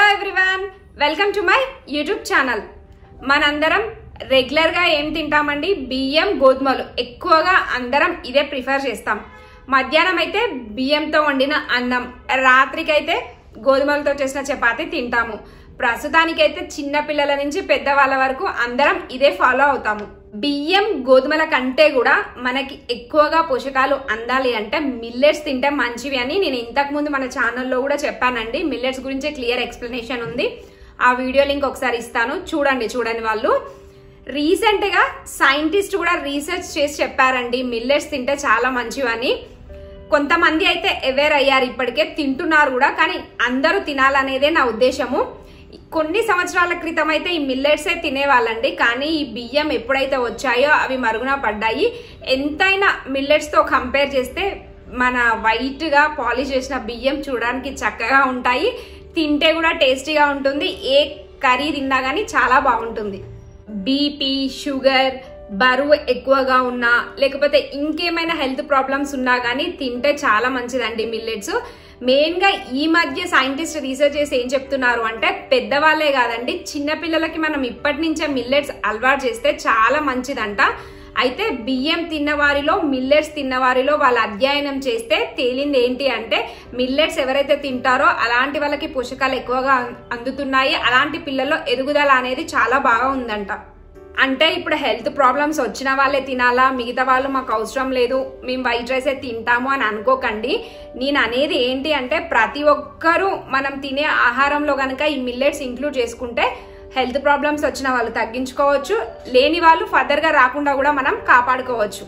everyone welcome to my YouTube channel మనందరం regular గా ఏం తింటామండి బియ్యం గోధుమలు ఎక్కువగా అందరం ఇదే ప్రిఫర్ చేస్తాం మధ్యాహ్నం అయితే బియ్యంతో వండిన అన్నం రాత్రికైతే గోధుమలతో చేసిన చపాతి తింటాము ప్రస్తుతానికైతే చిన్న పిల్లల నుంచి పెద్దవాళ్ళ వరకు అందరం ఇదే ఫాలో అవుతాము బియ్యం గోధుమల కంటే కూడా మనకి ఎక్కువగా పోషకాలు అందాలి అంటే మిల్లెట్స్ తింటే మంచివి అని నేను ఇంతకు ముందు మన ఛానల్లో కూడా చెప్పానండి మిల్లెట్స్ గురించి క్లియర్ ఎక్స్ప్లెనేషన్ ఉంది ఆ వీడియో లింక్ ఒకసారి ఇస్తాను చూడండి చూడండి వాళ్ళు రీసెంట్ గా సైంటిస్ట్ కూడా రీసెర్చ్ చేసి చెప్పారండి మిల్లెట్స్ తింటే చాలా మంచివని కొంతమంది అయితే అవేర్ అయ్యారు ఇప్పటికే తింటున్నారు కూడా కానీ అందరూ తినాలనేదే నా ఉద్దేశము కొన్ని సంవత్సరాల క్రితం అయితే ఈ మిల్లెట్సే తినేవాళ్ళండి కానీ ఈ బియ్యం ఎప్పుడైతే వచ్చాయో అవి మరుగున పడ్డాయి ఎంతైనా మిల్లెట్స్తో కంపేర్ చేస్తే మన వైట్గా పాలిష్ చేసిన బియ్యం చూడడానికి చక్కగా ఉంటాయి తింటే కూడా టేస్టీగా ఉంటుంది ఏ కర్రీ తిన్నా కానీ చాలా బాగుంటుంది బీపీ షుగర్ బరువు ఎక్కువగా ఉన్నా లేకపోతే ఇంకేమైనా హెల్త్ ప్రాబ్లమ్స్ ఉన్నా కానీ తింటే చాలా మంచిదండి మిల్లెట్స్ మెయిన్ గా ఈ మధ్య సైంటిస్ట్ రీసెర్చ్ చేసి ఏం చెప్తున్నారు అంటే పెద్దవాళ్ళే కాదండి చిన్నపిల్లలకి మనం ఇప్పటి నుంచే మిల్లెట్స్ అలవాటు చేస్తే చాలా మంచిదంట అయితే బియ్యం తిన్న వారిలో మిల్లెట్స్ తిన్న వారిలో వాళ్ళ అధ్యయనం చేస్తే తేలింది ఏంటి అంటే మిల్లెట్స్ ఎవరైతే తింటారో అలాంటి వాళ్ళకి పోషకాలు ఎక్కువగా అందుతున్నాయి అలాంటి పిల్లల్లో ఎదుగుదల అనేది చాలా బాగా ఉందంట అంటే ఇప్పుడు హెల్త్ ప్రాబ్లమ్స్ వచ్చిన వాళ్ళే తినాలా మిగతా వాళ్ళు మాకు అవసరం లేదు మేము వైట్ రైసే తింటాము అని అనుకోకండి నేను అనేది ఏంటి అంటే ప్రతి ఒక్కరూ మనం తినే ఆహారంలో కనుక ఈ మిల్లెట్స్ ఇంక్లూడ్ చేసుకుంటే హెల్త్ ప్రాబ్లమ్స్ వచ్చిన వాళ్ళు తగ్గించుకోవచ్చు లేని వాళ్ళు ఫర్దర్గా రాకుండా కూడా మనం కాపాడుకోవచ్చు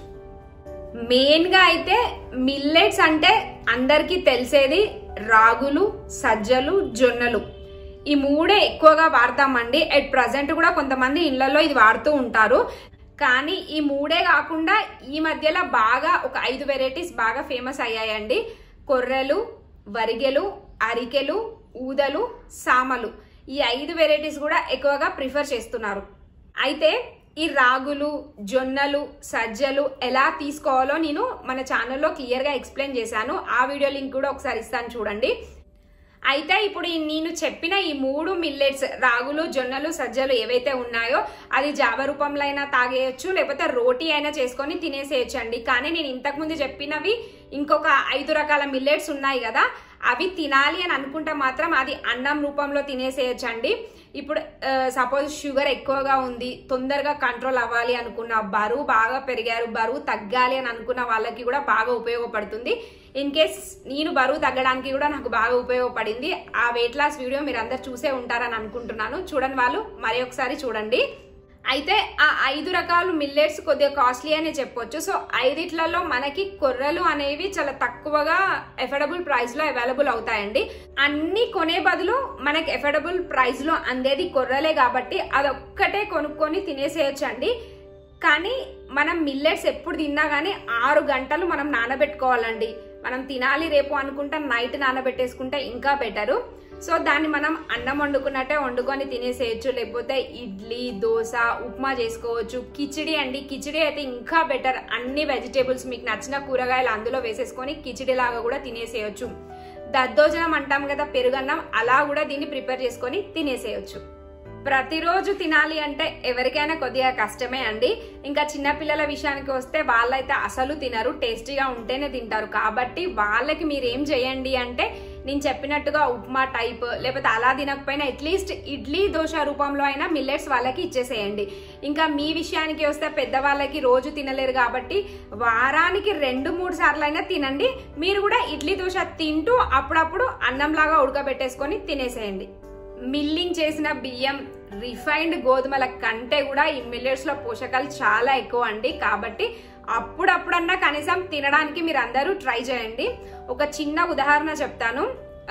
మెయిన్గా అయితే మిల్లెట్స్ అంటే అందరికీ తెలిసేది రాగులు సజ్జలు జొన్నలు ఈ మూడే ఎక్కువగా వాడతామండి అట్ ప్రజెంట్ కూడా కొంతమంది ఇళ్లలో ఇది వాడుతూ ఉంటారు కానీ ఈ మూడే కాకుండా ఈ మధ్యలో బాగా ఒక ఐదు వెరైటీస్ బాగా ఫేమస్ అయ్యాయండి కొర్రెలు వరిగెలు అరికెలు ఊదలు సామలు ఈ ఐదు వెరైటీస్ కూడా ఎక్కువగా ప్రిఫర్ చేస్తున్నారు అయితే ఈ రాగులు జొన్నలు సజ్జలు ఎలా తీసుకోవాలో నేను మన ఛానల్లో క్లియర్గా ఎక్స్ప్లెయిన్ చేశాను ఆ వీడియో లింక్ కూడా ఒకసారి ఇస్తాను చూడండి అయితే ఇప్పుడు ఈ నేను చెప్పిన ఈ మూడు మిల్లెట్స్ రాగులు జొన్నలు సజ్జలు ఏవైతే ఉన్నాయో అది జావ రూపంలో అయినా తాగేయచ్చు లేకపోతే రోటీ అయినా చేసుకొని తినేసేయచ్చు అండి కానీ నేను ఇంతకుముందు చెప్పినవి ఇంకొక ఐదు రకాల మిల్లెట్స్ ఉన్నాయి కదా అవి తినాలి అని అనుకుంటే మాత్రం అది అన్నం రూపంలో తినేసేయచ్చు అండి ఇప్పుడు సపోజ్ షుగర్ ఎక్కువగా ఉంది తొందరగా కంట్రోల్ అవ్వాలి అనుకున్న బరువు బాగా పెరిగారు బరువు తగ్గాలి అని అనుకున్న వాళ్ళకి కూడా బాగా ఉపయోగపడుతుంది ఇన్ కేస్ నేను బరువు తగ్గడానికి కూడా నాకు బాగా ఉపయోగపడింది ఆ వెయిట్ లాస్ వీడియో మీరు అందరు చూసే ఉంటారని అనుకుంటున్నాను చూడండి వాళ్ళు మరి ఒకసారి చూడండి అయితే ఆ ఐదు రకాలు మిల్లెట్స్ కొద్దిగా కాస్ట్లీ అనే చెప్పొచ్చు సో ఐదిట్లలో మనకి కొర్రలు అనేవి చాలా తక్కువగా ఎఫర్డబుల్ ప్రైస్ లో అవైలబుల్ అవుతాయండి అన్ని కొనే బదులు మనకి ఎఫర్డబుల్ ప్రైస్ లో అందేది కొర్రలే కాబట్టి అదొక్కటే కొనుక్కొని తినేసేయచ్చు అండి కానీ మనం మిల్లెట్స్ ఎప్పుడు తిన్నా కానీ ఆరు గంటలు మనం నానబెట్టుకోవాలండి మనం తినాలి రేపు అనుకుంటే నైట్ నానబెట్టేసుకుంటే ఇంకా బెటరు సో దాన్ని మనం అన్నం వండుకున్నట్టే వండుకొని తినేసేయచ్చు లేకపోతే ఇడ్లీ దోశ ఉప్మా చేసుకోవచ్చు కిచిడి అండి కిచిడి అయితే ఇంకా బెటర్ అన్ని వెజిటేబుల్స్ మీకు నచ్చిన కూరగాయలు అందులో వేసేసుకొని కిచిడి లాగా కూడా తినేసేయచ్చు దద్దోజనం అంటాం కదా పెరుగన్నం అలా కూడా దీన్ని ప్రిపేర్ చేసుకొని తినేసేయచ్చు ప్రతిరోజు తినాలి అంటే ఎవరికైనా కొద్దిగా కష్టమే అండి ఇంకా చిన్నపిల్లల విషయానికి వస్తే వాళ్ళైతే అసలు తినరు టేస్టీగా ఉంటేనే తింటారు కాబట్టి వాళ్ళకి మీరు ఏం చేయండి అంటే నేను చెప్పినట్టుగా ఉప్మా టైప్ లేకపోతే అలా తినకపోయినా అట్లీస్ట్ ఇడ్లీ దోశ రూపంలో అయినా మిల్లెట్స్ వాళ్ళకి ఇచ్చేసేయండి ఇంకా మీ విషయానికి వస్తే పెద్దవాళ్ళకి రోజు తినలేరు కాబట్టి వారానికి రెండు మూడు సార్లు అయినా తినండి మీరు కూడా ఇడ్లీ దోశ తింటూ అప్పుడప్పుడు అన్నంలాగా ఉడకబెట్టేసుకొని తినేసేయండి మిల్లింగ్ చేసిన బియ్యం రిఫైన్డ్ గోధుమల కంటే కూడా ఈ మిల్లెట్స్ లో పోషకాలు చాలా ఎక్కువ అండి కాబట్టి అప్పుడప్పుడన్నా కనీసం తినడానికి మీరు అందరూ ట్రై చేయండి ఒక చిన్న ఉదాహరణ చెప్తాను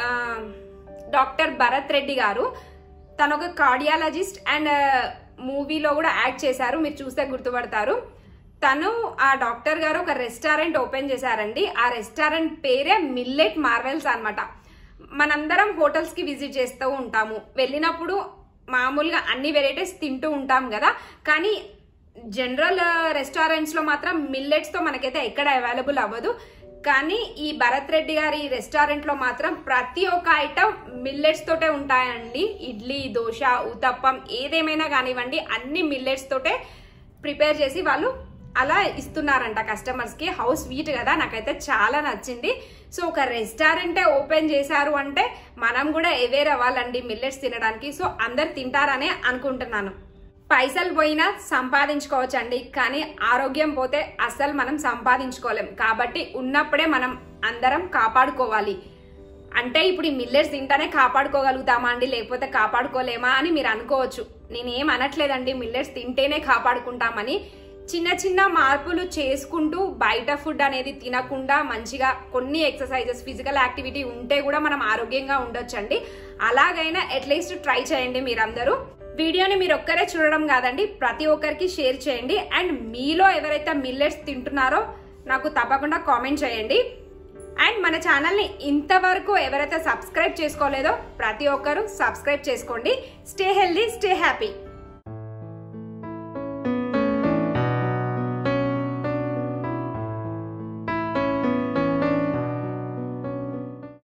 డాక్టర్ భరత్ రెడ్డి గారు తను ఒక కార్డియాలజిస్ట్ అండ్ మూవీలో కూడా యాక్ట్ చేశారు మీరు చూస్తే గుర్తుపడతారు తను ఆ డాక్టర్ గారు ఒక రెస్టారెంట్ ఓపెన్ చేశారండి ఆ రెస్టారెంట్ పేరే మిల్లెట్ మార్వెల్స్ అనమాట మనందరం హోటల్స్ కి విజిట్ చేస్తూ ఉంటాము వెళ్ళినప్పుడు మామూలుగా అన్ని వెరైటీస్ తింటూ ఉంటాం కదా కానీ జనరల్ రెస్టారెంట్స్ లో మాత్రం మిల్లెట్స్ తో మనకైతే ఎక్కడ అవైలబుల్ అవ్వదు కానీ ఈ భరత్ రెడ్డి గారి రెస్టారెంట్ లో మాత్రం ప్రతి ఒక్క ఐటమ్ మిల్లెట్స్ తోటే ఉంటాయండి ఇడ్లీ దోశ ఉతప్పం ఏదేమైనా కానివ్వండి అన్ని మిల్లెట్స్ తోటే ప్రిపేర్ చేసి వాళ్ళు అలా ఇస్తున్నారంట కస్టమర్స్ కి హౌస్ స్వీట్ కదా నాకైతే చాలా నచ్చింది సో ఒక రెస్టారెంటే ఓపెన్ చేశారు అంటే మనం కూడా ఎవేర్ అవ్వాలండి మిల్లెట్స్ తినడానికి సో అందరు తింటారనే అనుకుంటున్నాను పైసలు పోయినా సంపాదించుకోవచ్చండి కానీ ఆరోగ్యం పోతే అస్సలు మనం సంపాదించుకోలేం కాబట్టి ఉన్నప్పుడే మనం అందరం కాపాడుకోవాలి అంటే ఇప్పుడు ఈ మిల్లెట్స్ తింటానే కాపాడుకోగలుగుతామా అండి లేకపోతే కాపాడుకోలేమా అని మీరు అనుకోవచ్చు నేనేం అనట్లేదండి మిల్లెట్స్ తింటేనే కాపాడుకుంటామని చిన్న చిన్న మార్పులు చేసుకుంటూ బయట ఫుడ్ అనేది తినకుండా మంచిగా కొన్ని ఎక్సర్సైజెస్ ఫిజికల్ యాక్టివిటీ ఉంటే కూడా మనం ఆరోగ్యంగా ఉండొచ్చండి అలాగైనా అట్లీస్ట్ ట్రై చేయండి మీరందరూ వీడియోని మీరు ఒక్కరే చూడడం కాదండి ప్రతి ఒక్కరికి షేర్ చేయండి అండ్ మీలో ఎవరైతే మిల్లెట్స్ తింటున్నారో నాకు తప్పకుండా కామెంట్ చేయండి అండ్ మన ఛానల్ని ఇంతవరకు ఎవరైతే సబ్స్క్రైబ్ చేసుకోలేదో ప్రతి ఒక్కరూ సబ్స్క్రైబ్ చేసుకోండి స్టే హెల్దీ స్టే హ్యాపీ